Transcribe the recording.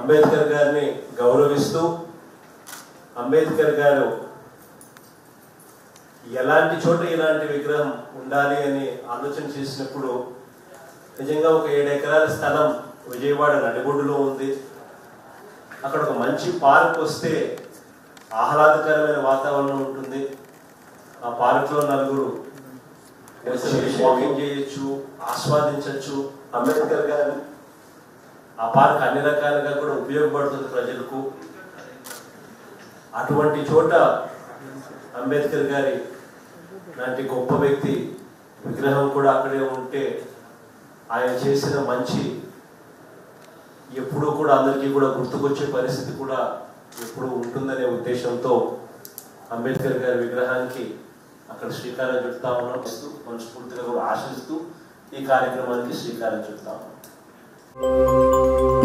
అంబేద్కర్ గారిని గౌరవిస్తూ అంబేద్కర్ గారు ఎలాంటి చోట ఇలాంటి విగ్రహం ఉండాలి అని ఆలోచన చేసినప్పుడు నిజంగా ఒక ఏడు ఎకరాల స్థలం విజయవాడ నడిబొడ్డులో ఉంది అక్కడ ఒక మంచి పార్క్ వస్తే ఆహ్లాదకరమైన వాతావరణం ఉంటుంది ఆ పార్క్లో నలుగురు వాకింగ్ చేయొచ్చు ఆస్వాదించవచ్చు అంబేద్కర్ గారు ఆ పార్క్ అన్ని రకాలుగా కూడా ఉపయోగపడుతుంది ప్రజలకు అటువంటి చోట అంబేద్కర్ గారి లాంటి గొప్ప వ్యక్తి విగ్రహం కూడా అక్కడే ఉంటే ఆయన చేసిన మంచి ఎప్పుడూ కూడా అందరికీ కూడా గుర్తుకొచ్చే పరిస్థితి కూడా ఎప్పుడు ఉంటుందనే ఉద్దేశంతో అంబేద్కర్ గారి విగ్రహానికి అక్కడ శ్రీకారం చుడతా ఉన్నాం మనస్ఫూర్తిగా కూడా ఆశిస్తూ ఈ కార్యక్రమానికి శ్రీకారం చుడతా ఉన్నాం